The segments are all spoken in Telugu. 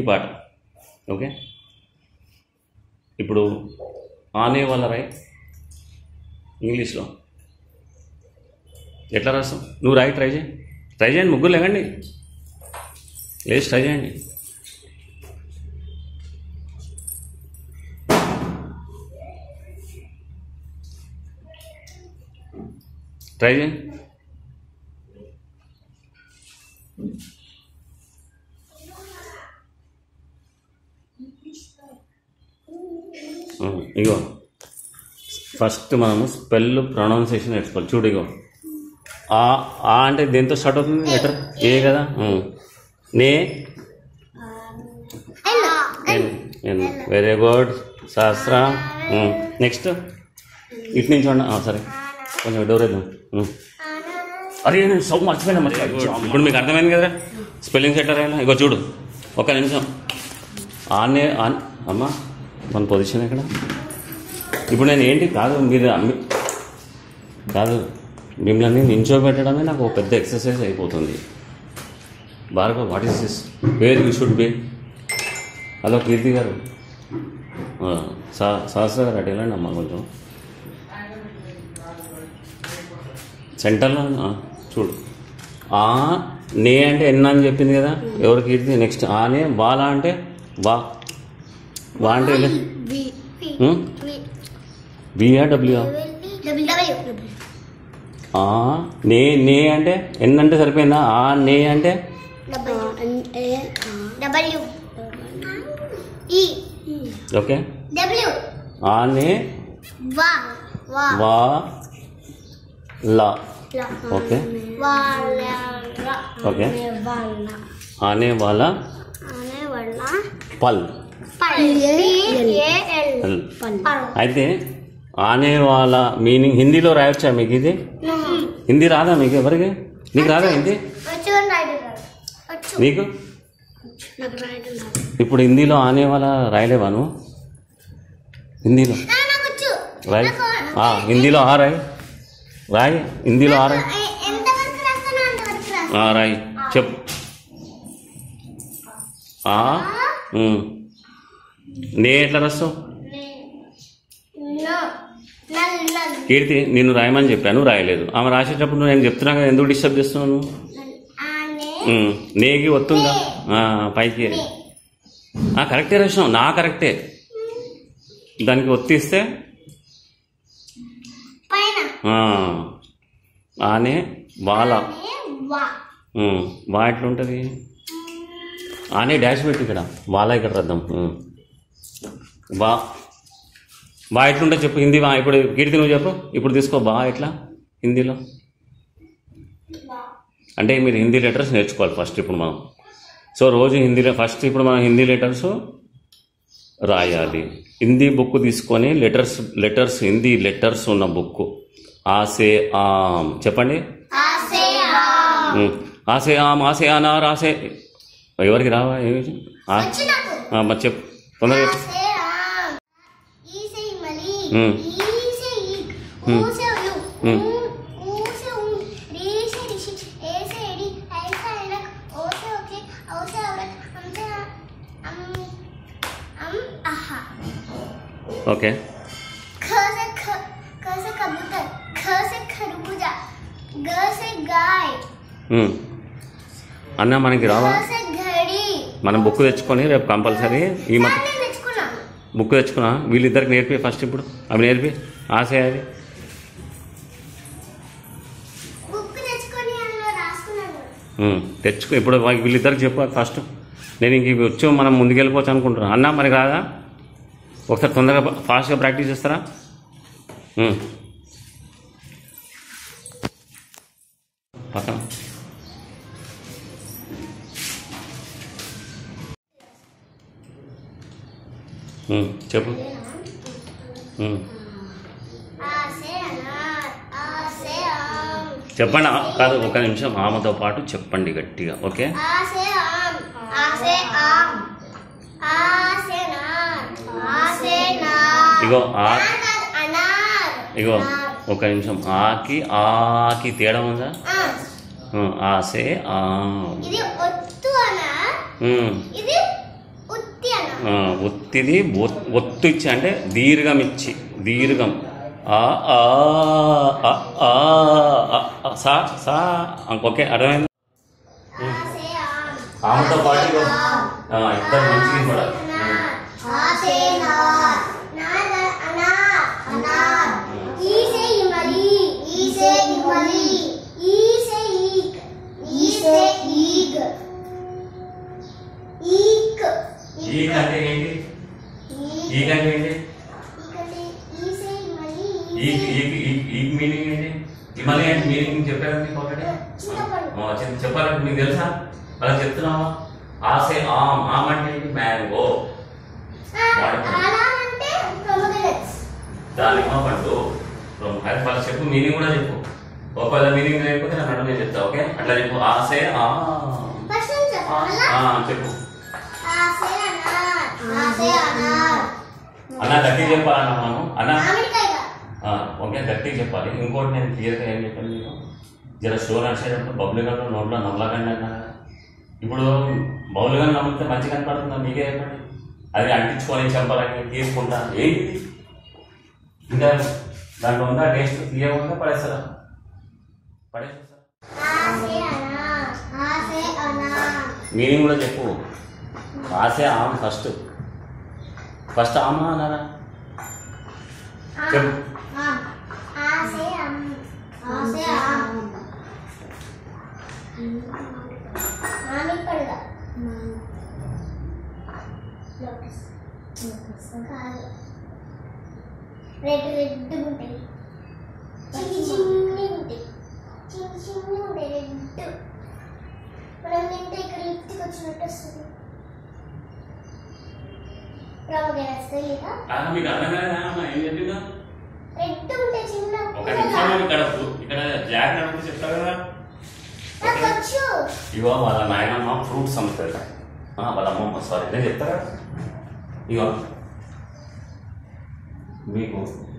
ఈకి పాట ఓకే ఇప్పుడు ఆనే వాళ్ళ రాయ్ ఇంగ్లీష్లో ఎట్లా రాస్తాం నువ్వు రాయి ట్రై చేయి ట్రై చేయండి ముగ్గురు లేకండి లేచి ట్రై చేయండి ట్రై చేయండి ఆ, ఇగో ఫస్ట్ మనము స్పెల్ ప్రొనౌన్సియేషన్ నేర్చుకోవాలి చూడు ఇగో ఆ ఆ అంటే దేంతో స్టార్ట్ అవుతుంది లెటర్ ఏ కదా ఉం. నే ఎన్ వెరీ గుడ్ శాస్త్ర నెక్స్ట్ ఇటు నుంచి ఉండ ఆ, సరే కొంచెం డోర్ వేద్దాం ఉం. అరే నేను సౌ మర్చిపోయినా మరి ఇప్పుడు మీకు అర్థమైంది కదా స్పెల్లింగ్ సెటర్ అయినా ఇగో చూడు ఒక నిమిషం ఆనే ఆన్ అమ్మా మన పొజిషన్ ఎక్కడ ఇప్పుడు నేను ఏంటి కాదు మీరు అమ్మి కాదు మిమ్మల్ని నించోబెట్టడమే నాకు ఒక పెద్ద ఎక్సర్సైజ్ అయిపోతుంది Bhargav what is this where you should be hello Keerthi garu ఆ, సా సహస్ర గారు అటు వెళ్ళండి అమ్మా కొంచెం సెంటర్లో ఆ, చూడు ఆ నే అంటే ఎన్న అని చెప్పింది కదా ఎవరు కీర్తి నెక్స్ట్ ఆనే బాలా అంటే వా వా అంటే లే. ఉం? బిఆ డబ్ల్యూఆ ఆ నే నే అంటే ఎన్ అంటే సరిపోయిందా ఆ నే అంటే డబ్ల్యూ ఈ ఓకే డబ్ల్యూ ఆ నే వా వా వా లా ఓకే వాళ్ళ ఓకే వాళ్ళ ఆనే వాళ్ళ అనే వాళ్ళ పల్ పల్ అయితే ఆనే వాళ్ళ మీనింగ్ హిందీలో రాయొచ్చా మీకు ఇది హిందీ రాదా మీకు ఎవరికి నీకు రాదా హిందీ వచ్చు రాయడం రాదు వచ్చు నీకు నాకు రాయడం రాదు ఇప్పుడు హిందీలో ఆనే వాళ్ళ రాయలేవా నువ్వు హిందీలో ఆ, నాకు వచ్చు రాయ్ ఆ, హిందీలో ఆ రాయ్ రాయ్ హిందీలో ఆ రాయ్ ఎ- ఎంతవరకు రాస్తానో అంతవరకు రాస్తాను ఆ రాయ్ చెప్పు ఆ ఉమ్. నే ఎట్లా రాస్తావు నో నల్ నల్ కీర్తి నిన్ను రాయమని చెప్పాను రాయలేదు ఆమె రాసేటప్పుడు నువ్వు నేను చెప్తున్నా కదా ఎందుకు డిస్టర్బ్ చేస్తున్నావు నువ్వు ఆనే ఉమ్. నేకి వస్తుందా ఆ, పైకి ఆ, కరెక్టే రాసినావు నా కరెక్టే దానికి ఒత్తిస్తే పైన ఆ, ఆనే బాల ఆనే వా ఉమ్. వా ఎట్లుంటుంది ఆనే డాష్ పెట్టి ఇక్కడ బాల ఇక్కడ రద్దాం ఉమ్. బా బా ఎట్లుంటుంది చెప్పు హిందీ బా ఇప్పుడు కీర్తి నువ్వు చెప్పు ఇప్పుడు తీసుకో బా ఎట్లా హిందీలో అంటే మీరు హిందీ లెటర్స్ నేర్చుకోవాలి ఫస్ట్ ఇప్పుడు మనం సో రోజు హిందీలో ఫస్ట్ ఇప్పుడు మనం హిందీ లెటర్స్ రాయాలి హిందీ బుక్ తీసుకొని లెటర్స్ లెటర్స్ హిందీ లెటర్స్ ఉన్న బుక్ ఆసే ఆమ్ చెప్పండి ఆసే ఉమ్. ఆసే ఆమ్ ఆసే అనార్ ఆసే ఎవరికి రావా ఏమి ఆ? వచ్చు నాకు ఆ, మరి చెప్పు తొందరగా చెప్పు. ఆసే ఆమ్ ఈసే మలి ఉమ్. ఈసే ఈ ఉమ్. ఊసే ఉలు ఉమ్. ఊ ఊసే ఉ రీసే రిషి ఏసే ఎడి ఐసే ఐలక్ ఓసే ఓకే ఔసే ఔలక్ అంసే అమ్ అమ్ అహా ఓకే ख से ख ख से कबूतर ख से खरबूजा ग से गाय ఉమ్. అన్న మనకి రావా घ से घड़ी మనం బుక్ తెచ్చుకొని రేపు కంపల్సరీ ఈ మధ్య నేను తెచ్చుకున్నాను బుక్ తెచ్చుకున్నా వీళ్ళిద్దరికి నేర్పి ఫస్ట్ ఇప్పుడు అవి నేర్పి ఆశే అది బుక్ తెచ్చుకొని అందులో రాసుకున్నాను ఉమ్, తెచ్చుకో ఇప్పుడు వా- వీళ్ళిద్దరికి చెప్పు ఫస్ట్ నేను ఇంక ఇవి వచ్చి మనం ముందుకెళ్ళిపోవచ్చు అనుకుంటున్నాను అన్న మరి కాదా ఒకసారి తొందరగా ఫాస్ట్గా ప్రాక్టీస్ చేస్తారా ఉమ్. పక్కన ఉమ్, చెప్పు ఉమ్. ఆసే అనార్ ఆసే ఆమ్ చెప్పండి ఆ- కాదు ఒక నిమిషం ఆమెతో పాటు చెప్పండి గట్టిగా ఓకే ఆసే ఆమ్ ఆసే ఆమ్ ఆసే నార్ ఆసే నార్ ఇగో ఆ నార్ కాదు, అనార్ ఇగో నార్. ఒక నిమిషం ఆకి ఆకి తేడా ఉందా ఆ, ఉమ్, ఆసే ఆ ఇది ఒత్తు అనార్ ఉమ్, ఇది ఆ, ఒత్తిది ఒత్- ఒత్తు ఇచ్చి అంటే దీర్ఘం ఇచ్చి దీర్ఘం ఆ ఆ ఆ, ఆ, ఆ, ఆ, సా సా ఓకే అర్థమైంది ఆసే ఆమ్ ఆమెతో పాటు ఇగో, ఆ, ఇద్దరు మంచిగా కూడా ఆసే నార్ నార్ అనార్ అనార్ ఈసే ఇమలి ఈసే ఇమలి ఈసే ఈక్ ఈసే ఈగ్ ఈక్ ఈ అంటే ఏంటి ఈ ఈక్ అంటే ఏంటి ఈకంటే ఈసే ఇమలి ఈ ఈ ఈ మీనింగ్ ఏంటి హిమాలయ అంటే మీనింగ్ చెప్పారు మీకు ఒకటి చింతపండు ఆ, చెప్- చెప్పాలంటే మీకు తెలుసా అలా చెప్తున్నావా ఆసే ఆమ్ ఆమ్ అంటే ఏంటి మ్యాంగో అలా అంటే ప్రొమోగనట్స్ దానిమ్మ పండు అది వాళ్ళకి చెప్పు మీనింగ్ కూడా చెప్పు ఒకవేళ మీనింగ్ లేకపోతే నాకు అర్థం నేను చెప్తా ఓకే అట్లా చెప్పు ఆసే ఆ ఫస్ట్ నుంచి ఆ, చెప్పాలా ఆ, చెప్పు ఆసే అనార్ ఆసే అనార్ అన్న గట్టిగా చెప్పాలన్నా మనం అన్న మామిడికాయ ఆ, ఓకే గట్టిగా చెప్పాలి ఇంకోటి నేను క్లియర్గా ఏం చెప్పాను మీకు జర షో నడిచేటప్పుడు బబుల్ గంట నోట్లో నవ్వకండి అన్నా కదా. ఇప్పుడు బౌల్ గన్ నమ్మితే మంచి కనపడుతుందా మీకే చెప్పండి అది అంటించుకొని చంపాలని తీసుకుంటా ఏంటిది ఇంకా దాంట్లో ఉందా టేస్ట్ తీయ ఉందా పడేస్తారా పడేస్తా ఆసే అనార్ ఆసే అనార్ మీనింగ్ కూడా చెప్పు ఆసే ఆమె ఫస్ట్ ఫస్ట్ ఆమా అన్నారా చెప్పు ఆమ్ ఆసే అమ్ ఆసే ఆమ్ మామిడి పడుగా లోటస్ కాదు రెడ్ రెడ్ ఉంటాయి చిన్ని చిన్ని ఉంటాయి చిన్ని చిన్ని ఉంటాయి రెడ్ మనం తింటే ఇక్కడ లిప్టిక్ వచ్చినట్టు వస్తుంది ప్రమోగనట్స్ తెలీదా ఆ, మీకు అర్థం కాదా అమ్మా, ఏం చెప్పిందా రెడ్ ఉంటాయి చిన్న ఒక నిమిషం ఇక్కడ ఇక్కడ జాక్ నడిపి చెప్తా కదా నాకు వచ్చు ఇగో వాళ్ళ నాయనమ్మ ఫ్రూట్స్ అమ్ముతుంది ఆ, వాళ్ళ అమ్మమ్మ సారీ నేను చెప్తా కదా ఇగో మీకు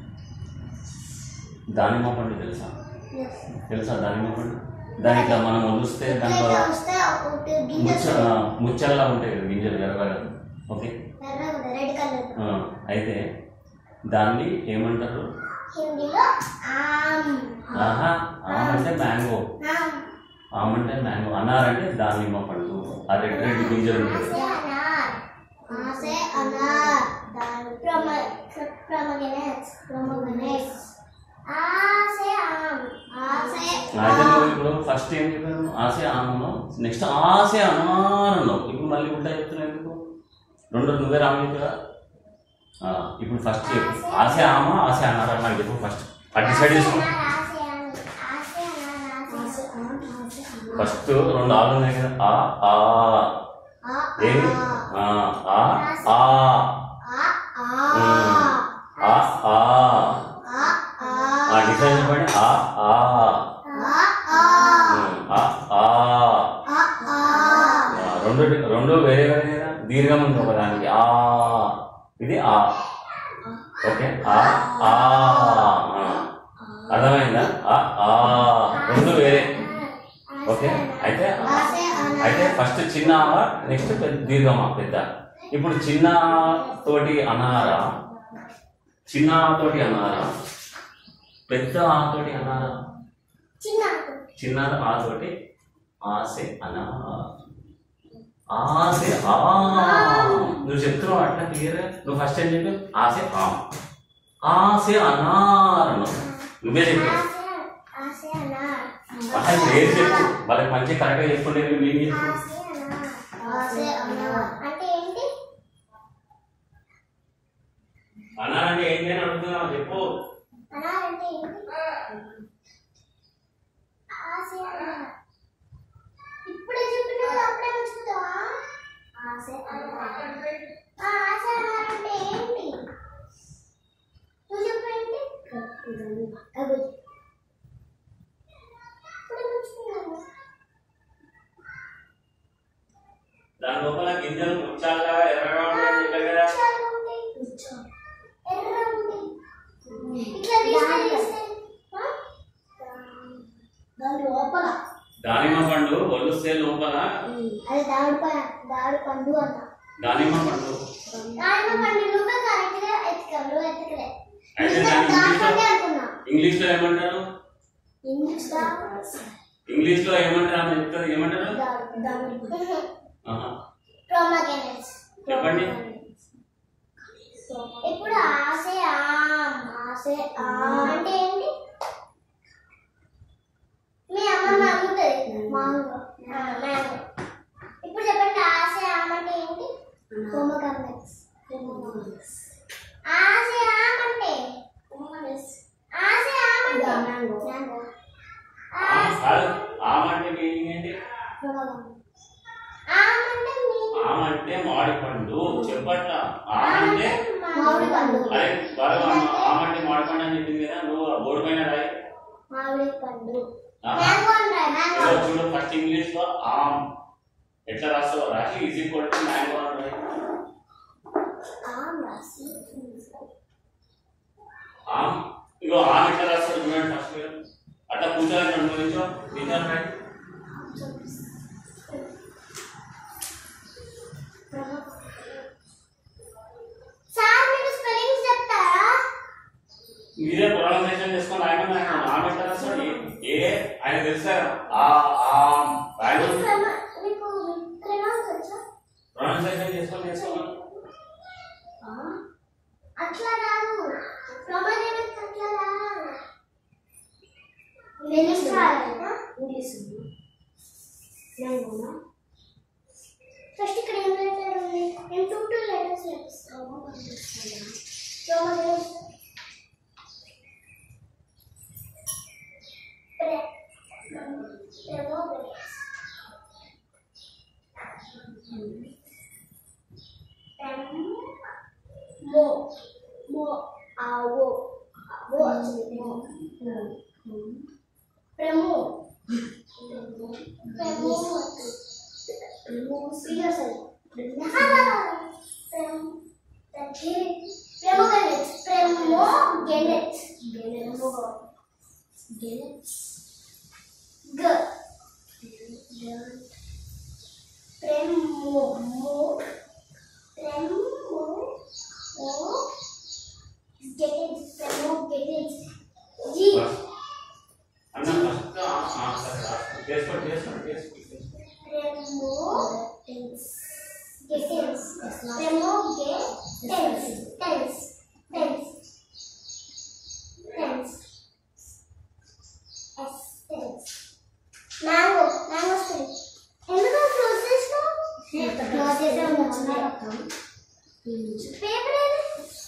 దానిమ్మ పండు తెలుసా తెలుసా దానిమ్మ పండు దానికి ఇట్లా మనం వదిలిస్తే దాంట్లో ఇట్లా వస్తే ఒకటి గింజ ముచ్చ ఆ, ముచ్చల్లా ఉంటాయి కదా గింజలు ఎర్రగా ఓకే ఎర్రగా ఉంది రెడ్ కలర్ ఆ, అయితే దాన్ని ఏమంటారు హిందీలో ఆమ్ ఆహా ఆమ్ అంటే మ్యాంగో ఆమ్ ఆమ్ అంటే మ్యాంగో అన్నారంటే దానిమ్మ పండు ఆ రెడ్ రెడ్ గింజలు ఉంటాయి ఆసే అనార్ ఆసే అనార్ దాని ప్రమ ప్రమోగనట్స్ ప్రమోగనట్స్ ఆసే ఆమ్ ఆసే అయితే ఆమ్ నువ్వు ఇప్పుడు ఫస్ట్ ఏం చెప్పాను ఆసే ఆమను నెక్స్ట్ ఆసే అన్నారన్నావు ఇప్పుడు మళ్ళీ ఉల్టా చెప్తున్నావు ఎందుకు రెండు నువ్వే రాము చెప్పా ఇప్పుడు ఫస్ట్ చెప్పు ఆసే ఆమ ఆసే అన్నారా నాకు చెప్పు ఫస్ట్ అది డిసైడ్ చేసుకో ఆసే ఆమ్ ఆసే అనార్ ఆసే ఆమ్ ఆసే ఆమ్ ఫస్ట్ రెండు ఆలు ఉన్నాయి కదా ఆ ఆ ఆ ఏమి ఆ ఆ ఆ ఆ ఆ ఆ ఆ ఆ ఆ ఆ డిసైడ్ చెప్పండి ఆ ఆ ఆ ఆ ఉమ్, ఆ ఆ ఆ ఆ ఆ, రెండు రెండు వేరే వేరే కదా దీర్ఘం ఉంది ఒకదానికి ఆ ఇది ఆ ఓకే ఆ ఆ ఆ. అర్థమైందా ఆ ఆ రెండు వేరే ఓకే అయితే ఆసే అనార్ అయితే ఫస్ట్ చిన్న ఆ నెక్స్ట్ దీర్ఘమా పెద్ద ఇప్పుడు చిన్న తోటి అనారా చిన్న ఆ తోటి అనారా పెద్ద ఆ తోటి అనారా చిన్న చిన్న ఆ తోటి ఆసే అనా ఆసే ఆ నువ్వు చెప్తున్నావు అట్లా క్లియర్ నువ్వు ఫస్ట్ ఏం చెప్పు ఆసే ఆ ఆసే అనార్ అన్నావు నువ్వే చెప్పు ఆసే ఆసే అనార్ అట్లా పేరు చెప్పు వాళ్ళకి మంచి కరెక్ట్గా చెప్పుకుంటే నేను చెప్పు ఆసే అనార్ ఆసే అనార్ అంటే ఏంటి అనార్ అంటే ఏంటి అని అడుగుతున్నావు చెప్పు అనార్ అంటే ఏంటి ఆసే అనార్ ఇప్పుడే చెప్పినావు అప్పుడే మర్చిపోతావా ఆసే అనార్ ఆ ఆసే అనార్ అంటే ఏంటి నువ్వు చెప్పు ఏంటి అగో ఇప్పుడే మర్చిపోయాను దాని లోపల గింజలు ముచ్చాలుగా ఎర్రగా ఉంటాయని చెప్పారు కదా చాలా ఉంది. ఎర్ర ఉంది. ఇట్లా తీస్తే తీస్తే, ఆ? దాని లోపల దానిమ్మ పండు ఒలుస్తే లోపల అది దాడి ప- దాడి పండు అన్న దానిమ్మ పండు దానిమ్మ పండు నువ్వే కరెక్ట్ గా ఎత్తుకావు నువ్వు ఎత్తకలే అయితే నేను దాన్ని దానిపండే ఇంగ్లీష్లో అనుకున్నా ఇంగ్లీష్లో ఏమంటారు ఇంగ్లీష్ దా ఇంగ్లీష్లో ఏమంటారు ఆమె చెప్తారు ఏమంటారు ఆహా. ప్రోమగెనెట్స్ చెప్పండి ఇప్పుడు ఆసే ఆమ్ ఆసే ఆమ్ అంటే ఏంటి మీ అమ్మమ్మ అమ్ముతుంది మాంగో మ్యాంగో ఇప్పుడు చెప్పండి ఆసే ఆమ్ అంటే ఏంటి ప్రోమగెనెట్స్ ఆసే ఆమ్ అంటే ఆసే ఆమ్ అంటే మ్యాంగో మ్యాంగో ఆ, కాదు ఆమె అంటే మీనింగ్ ఏంటి ఆమ్ అంటే మీ ఆమె అంటే మామిడి పండు చెప్పట్ల ఆమె అంటే మామిడి పండు అరే బాగా ఆమె అంటే మామిడి పండు అని చెప్పింది కదా నువ్వు ఆ బోర్డు పైన రాయి మామిడి పండు ఆహా. మ్యాంగో అంటే మ్యాంగో ఇదిగో చూడు ఫస్ట్ ఇంగ్లీష్ లో ఆమ్ ఎట్లా రాస్తావు రాసి ఈజ్ ఈక్వల్ టు మ్యాంగో అని రాయి ఆమ్ రాసి ఆమ్ ఇగో ఆమ్ ఎట్లా రాస్తాడు చూడండి ఫస్ట్ మీరు అట్లా కూర్చోాలి రెండు నిమిషం నిజం రాయి సార్ మీరు స్పెల్లింగ్స్ చెప్తారా మీరే ప్రొనౌన్సియేషన్ చేసుకొని ఆయన ఆమె ఎట్లా రాస్తాడు ఏ ఆయన తెలుసా ఆ ఆమ్ ఆయన ప్రమ- మీకు ప్రొనౌన్స్ వచ్చా ప్రొనౌన్సియేషన్ చేసుకొని చేసుకోవాలి అట్లా రాదు ప్రొమోనేట్ అట్లా రాదు ఇంగ్లీష్ రాదా ఇంగ్లీష్ ఫస్ట్ ఇక్కడ ఏం లెటర్ ఉంది నేను టూ టూ లెటర్స్ చెప్తాను ప్రొమోనేట్ మో మో ఆవో ఆవో వచ్చింది మో ప్రమో ప్రమో ప్రమో సీరియస్ ప్రమో గెనెట్ ప్రమో గెనెట్ ప్రమో గెనెట్ గ ప్రమో మో ప్రమో మో గెనెట్ ప్రమో గెనెట్ జీ అన్న ఫస్ట్ సరే రాసుకో. చేసుకోండి చేసుకోండి చేసుకోండి చేసుకోండి. Remote distance. Remote distance. Tense. Tense. Tense. S. Tense. Mango. Mango spring. ఎందుకు క్లోజ్ చేసినావు క్లోజ్ చేసాము పేపర్ ఏది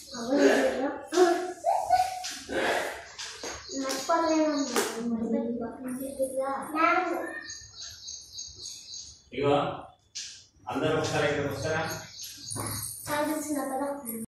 మ్యాంగో ఇగో అందరూ ఒకసారి ఇక్కడ వస్తారా చాలా చిన్న కదా